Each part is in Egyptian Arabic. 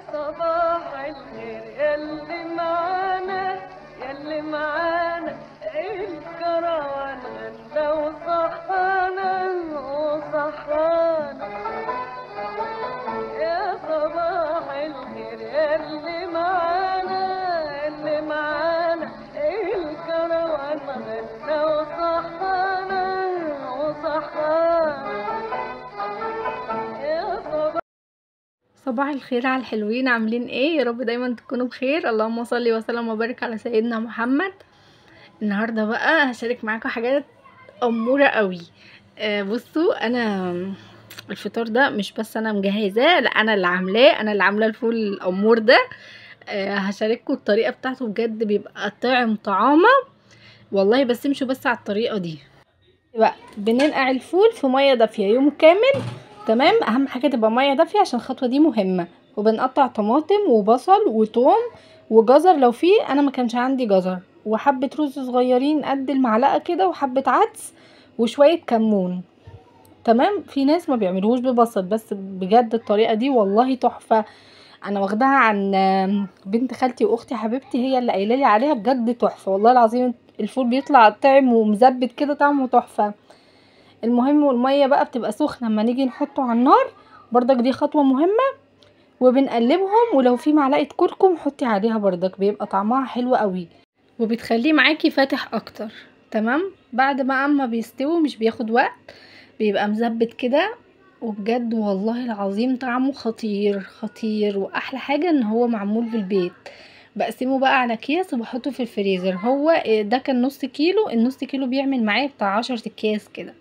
صباح الخير يلي معانا يلي معانا الكروان غنى وصحانا وصحانا يا صباح الخير يلي معانا يلي معانا الكروان غنى وصحانا وصحانا يا صباح صباح الخير على الحلوين عاملين ايه يا رب دايما تكونوا بخير اللهم صل وسلم وبارك على سيدنا محمد النهارده بقى هشارك معاكم حاجات اموره قوي آه بصوا انا الفطار ده مش بس انا مجهزاه لا انا اللي عاملاه انا اللي عامله الفول الامور ده آه هشارككم الطريقه بتاعته بجد بيبقى طعم طعامه والله بس امشوا بس على الطريقه دي بقى بننقع الفول في ميه دافيه يوم كامل تمام اهم حاجه تبقى ميه دافيه عشان الخطوه دي مهمه وبنقطع طماطم وبصل وتوم وجزر لو في انا ما كانش عندي جزر وحبه رز صغيرين قد المعلقه كده وحبه عدس وشويه كمون تمام في ناس ما بيعملوش ببصل بس بجد الطريقه دي والله تحفه انا واخداها عن بنت خالتي واختي حبيبتي هي اللي قايله لي عليها بجد تحفه والله العظيم الفول بيطلع طعم ومزبت كده طعمه تحفه المهم والميه بقى بتبقى سخنه اما نيجي نحطه على النار برضك دي خطوه مهمه وبنقلبهم ولو في معلقه كركم حطي عليها برضك بيبقى طعمها حلو قوي وبتخليه معاكي فاتح اكتر تمام بعد ما اما بيستوي مش بياخد وقت بيبقى مزبت كده وبجد والله العظيم طعمه خطير خطير واحلى حاجه ان هو معمول في البيت بقسمه بقى على اكياس وبحطه في الفريزر هو ده كان نص كيلو النص كيلو بيعمل معايا بتاع عشر اكياس كده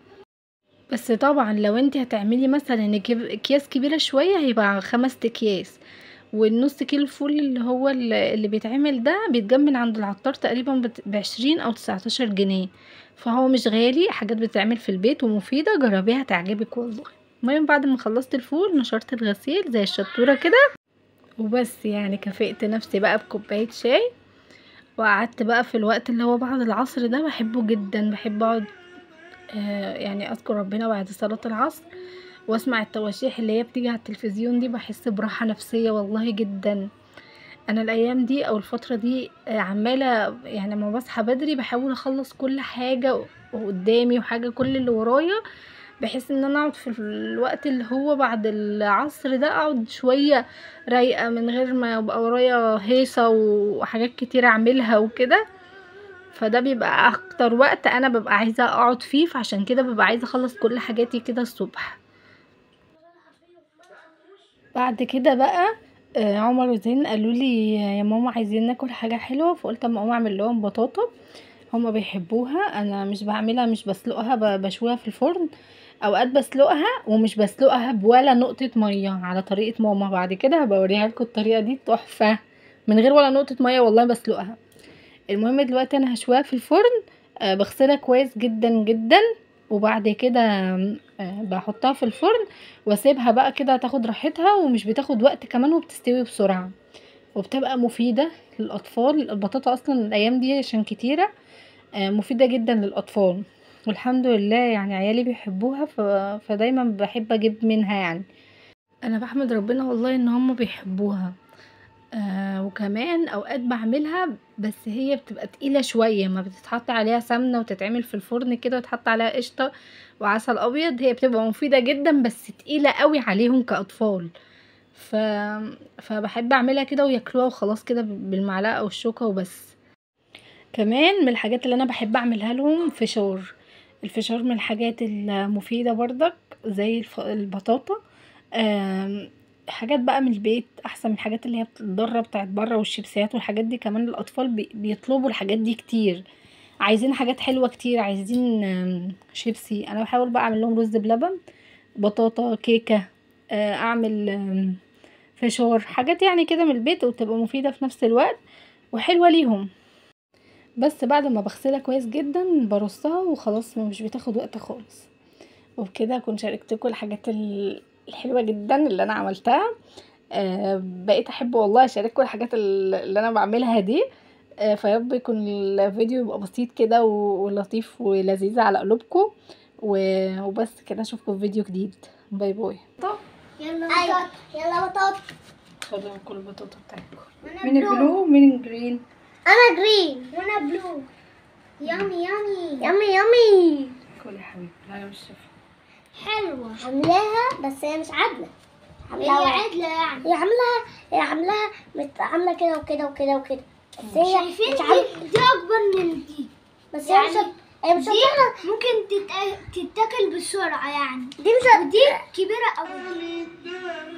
بس طبعا لو انت هتعملي مثلا اكياس كبيره شويه هيبقى خمس اكياس والنص كيلو فول اللي هو اللي بيتعمل ده بيتجمل عند العطار تقريبا بعشرين او تسعتاشر جنيه فهو مش غالي حاجات بتتعمل في البيت ومفيده جربيها تعجبك والله المهم بعد ما خلصت الفول نشرت الغسيل زي الشطوره كده وبس يعني كافئت نفسي بقى بكوبايه شاي وقعدت بقى في الوقت اللي هو بعد العصر ده بحبه جدا بحب اقعد آه يعني اذكر ربنا بعد صلاه العصر واسمع التواشيح اللي هي بتيجي على التلفزيون دي بحس براحه نفسيه والله جدا انا الايام دي او الفتره دي آه عماله يعني لما بصحى بدري بحاول اخلص كل حاجه قدامي وحاجه كل اللي ورايا بحيث ان انا اقعد في الوقت اللي هو بعد العصر ده اقعد شويه رايقه من غير ما يبقى ورايا هيصه وحاجات كتير اعملها وكده فده بيبقى اكتر وقت انا ببقى عايزه اقعد فيه فعشان كده ببقى عايزه اخلص كل حاجاتي كده الصبح بعد كده بقى عمر وزين قالوا لي يا ماما عايزين ناكل حاجه حلوه فقلت اما اقوم اعمل لهم بطاطا هما بيحبوها انا مش بعملها مش بسلقها بشويها في الفرن اوقات بسلقها ومش بسلقها بولا نقطه ميه على طريقه ماما بعد كده هبقى اوريها لكم الطريقه دي تحفه من غير ولا نقطه ميه والله بسلقها المهم دلوقتي انا هشويها في الفرن أه بغسلها كويس جدا جدا وبعد كده أه بحطها في الفرن واسيبها بقى كده تاخد راحتها ومش بتاخد وقت كمان وبتستوي بسرعه وبتبقى مفيده للاطفال البطاطا اصلا الايام دي عشان كتيره أه مفيده جدا للاطفال والحمد لله يعني عيالي بيحبوها ف... فدايما بحب اجيب منها يعني انا بحمد ربنا والله ان هم بيحبوها آه وكمان اوقات بعملها بس هي بتبقى تقيلة شوية ما بتتحط عليها سمنة وتتعمل في الفرن كده وتحط عليها قشطة وعسل ابيض هي بتبقى مفيدة جدا بس تقيلة قوي عليهم كاطفال ف... فبحب اعملها كده وياكلوها وخلاص كده بالمعلقة والشوكة وبس كمان من الحاجات اللي انا بحب اعملها لهم فشار الفشار من الحاجات المفيدة برضك زي البطاطا حاجات بقى من البيت احسن من الحاجات اللي هي بتتضرب بتاعت بره والشيبسيات والحاجات دي كمان الاطفال بيطلبوا الحاجات دي كتير عايزين حاجات حلوه كتير عايزين شيبسي انا بحاول بقى اعمل لهم رز بلبن بطاطا كيكه اعمل فشار حاجات يعني كده من البيت وتبقى مفيده في نفس الوقت وحلوه ليهم بس بعد ما بغسلها كويس جدا برصها وخلاص مش بتاخد وقت خالص وبكده اكون شاركتكم الحاجات الحلوه جدا اللي انا عملتها آه بقيت احب والله اشارككم الحاجات اللي انا بعملها دي آه فيارب يكون الفيديو يبقى بسيط كده ولطيف ولذيذ على قلوبكم وبس كده اشوفكم في فيديو جديد باي باي يلا بطاط يلا بطاط اتفضلوا كلوا البطاطا بتاعتكم وانا مين البلو ومين الجرين انا جرين وانا بلو يامي يامي يامي يامي كل يا حبيبي لا مش شايفه حلوة عاملاها بس هي مش عادلة هي عادلة يعني هي عاملاها هي عاملاها مت- عاملة كده وكده وكده وكده بس هي شايفين مش دي, عاملة دي اكبر من دي بس هي مش يعني هي مش دي هتعرف ممكن تتأ- تتاكل بسرعة يعني دي مش هت- ودي كبيرة أوي